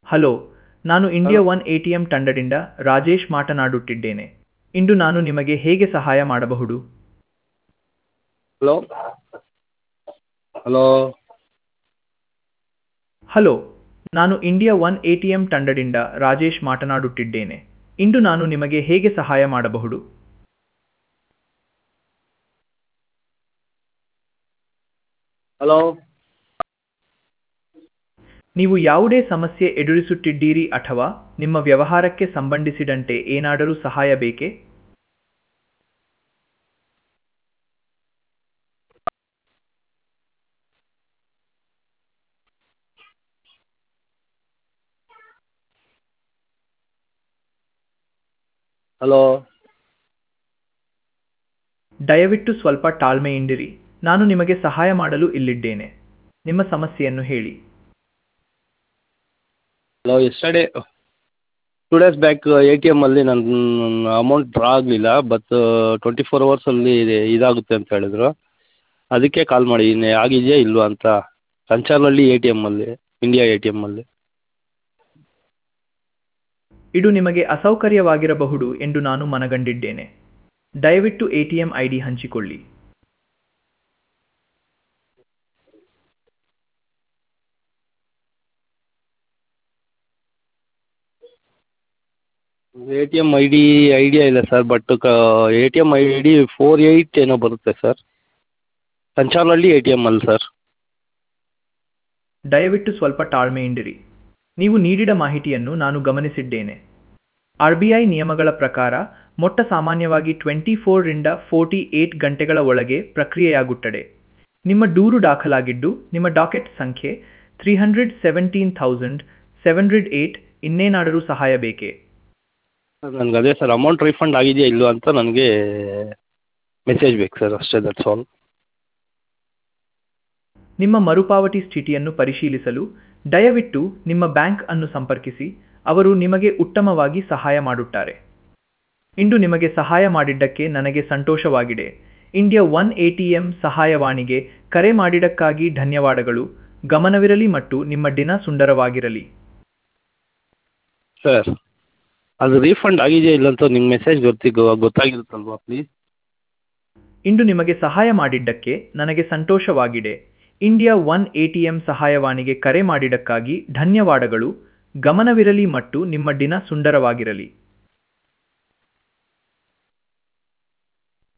hello ನಾನು India one A T M ತಂಡದಿಂದ ರಾಜೇಶ್ ಮಾತನಾಡುತ್ತಿದ್ದೇನೆ ಇಂದು ನಾನು ನಿಮಗೆ ಹೇಗೆ ಸಹಾಯ ಮಾಡಬಹುದು ಹಲೋ ಹಲೋ ಹಲೋ ನಾನು India one A T M ತಂಡದಿಂದ ರಾಜೇಶ್ ಮಾತನಾಡುತ್ತಿದ್ದೇನೆ ಇಂದು ನಾನು ನಿಮಗೆ ಹೇಗೆ ಸಹಾಯ ಮಾಡಬಹುದು ಹಲೋ ನೀವು ಯಾವುದೇ ಸಮಸ್ಯೆ ಎದುರಿಸುತ್ತಿದ್ದೀರಿ ಅಥವಾ ನಿಮ್ಮ ವ್ಯವಹಾರಕ್ಕೆ ಸಂಬಂಧಿಸಿದಂತೆ ಏನಾದರೂ ಸಹಾಯ ಬೇಕೇ ಹಲೋ ದಯವಿಟ್ಟು ಸ್ವಲ್ಪ ತಾಳ್ಮೆಯಿಂದಿರಿ ನಾನು ನಿಮಗೆ ಸಹಾಯ ಮಾಡಲು ಇಲ್ಲಿದ್ದೇನೆ ನಿಮ್ಮ ಸಮಸ್ಯೆಯನ್ನು ಹೇಳಿ hello yesterday two days back A T ಎಮ್ಮಲ್ಲಿ ನನ್ನ ಅಮೌಂಟ್ ಡ್ರಾ ಆಗಲಿಲ್ಲ ಬಟ್ ಟ್ವೆಂಟಿ ಫೋರ್ ಅವರ್ಸಲ್ಲಿ ಇದಾಗುತ್ತೆ ಅಂತ ಹೇಳಿದ್ರು ಅದಕ್ಕೆ ಕಾಲ್ ಮಾಡಿದ್ದೀನಿ ಆಗಿದೆಯಾ ಇಲ್ವಾ ಅಂತ ಸಂಚಾರ್ನಹಳ್ಳಿ ಎ ಟಿ ಎಮ್ಮಲ್ಲಿ ಇಂಡಿಯಾ ಎ ಟಿ ಎಮ್ಮಲ್ಲಿ ಇದು ನಿಮಗೆ ಅಸೌಕರ್ಯವಾಗಿರಬಹುದು ಎಂದು ನಾನು ಮನಗಂಡಿದ್ದೇನೆ ದಯವಿಟ್ಟು A T M I D ಹಂಚಿಕೊಳ್ಳಿ A T M I D idea ಇಲ್ಲ ಸರ್ ಬಟ್ ಕ A T M I D four eight ಏನೋ ಬರುತ್ತೆ ಸರ್ ಸಂಚಾರ್ನಹಳ್ಳಿ ಎ ಟಿ ಎಮ್ಮಲ್ಲಿ ಸರ್ ದಯವಿಟ್ಟು ಸ್ವಲ್ಪ ತಾಳ್ಮೆಯಿಂದಿರಿ ನೀವು ನೀಡಿದ ಮಾಹಿತಿಯನ್ನು ನಾನು ಗಮನಿಸಿದ್ದೇನೆ ಆರ್ ಬಿ ಐ ನಿಯಮಗಳ ಪ್ರಕಾರ ಮೊಟ್ಟ ಸಾಮಾನ್ಯವಾಗಿ ಟ್ವೆಂಟಿ ಫೋರ್ರಿಂದ ಫೋರ್ಟಿ ಏಟ್ ಗಂಟೆಗಳ ಒಳಗೆ ಪ್ರಕ್ರಿಯೆಯಾಗುತ್ತದೆ ನಿಮ್ಮ ದೂರು ದಾಖಲಾಗಿದ್ದು ನಿಮ್ಮ ಡಾಕೆಟ್ ಸಂಖ್ಯೆ three hundred seventeen thousand seven hundred eight ಇನ್ನೇನಾದರೂ ಸಹಾಯ ಬೇಕೇ ಸರ್ ನನಗೆ ಅದೇ ಸರ್ ಅಮೌಂಟ್ ರೀಫಂಡ್ ಆಗಿದೆಯಾ ಇಲ್ವಾ ಅಂತ ನನಗೆ ಮೆಸೇಜ್ ಬೇಕು ಸರ್ ಅಷ್ಟೇ ದಟ್ಸ್ ಆಲ್ ನಿಮ್ಮ ಮರುಪಾವತಿ ಸ್ಥಿತಿಯನ್ನು ಪರಿಶೀಲಿಸಲು ದಯವಿಟ್ಟು ನಿಮ್ಮ ಬ್ಯಾಂಕ್ ಅನ್ನು ಸಂಪರ್ಕಿಸಿ ಅವರು ನಿಮಗೆ ಉತ್ತಮವಾಗಿ ಸಹಾಯ ಮಾಡುತ್ತಾರೆ ಇಂದು ನಿಮಗೆ ಸಹಾಯ ಮಾಡಿದ್ದಕ್ಕೆ ನನಗೆ ಸಂತೋಷವಾಗಿದೆ India one A T M ಸಹಾಯವಾಣಿಗೆ ಕರೆ ಮಾಡಿದ್ದಕ್ಕಾಗಿ ಧನ್ಯವಾದಗಳು ಗಮನವಿರಲಿ ಮತ್ತು ನಿಮ್ಮ ದಿನ ಸುಂದರವಾಗಿರಲಿ ಸರ್ ಅದು ರೀಫಂಡ್ ಆಗಿದೆಯಾ ಇಲ್ಲ ಅಂತ ನಿಮ್ಮ ಮೆಸೇಜ್ ಗೊತ್ತಿ ಗೊತ್ತಾಗಿರುತ್ತಲ್ವಾ ಪ್ಲೀಸ್ ಇಂದು ನಿಮಗೆ ಸಹಾಯ ಮಾಡಿದ್ದಕ್ಕೆ ನನಗೆ ಸಂತೋಷವಾಗಿದೆ India one A T M ಸಹಾಯವಾಣಿಗೆ ಕರೆ ಮಾಡಿದ್ದಕ್ಕಾಗಿ ಧನ್ಯವಾದಗಳು ಗಮನವಿರಲಿ ಮತ್ತು ನಿಮ್ಮ ದಿನ ಸುಂದರವಾಗಿರಲಿ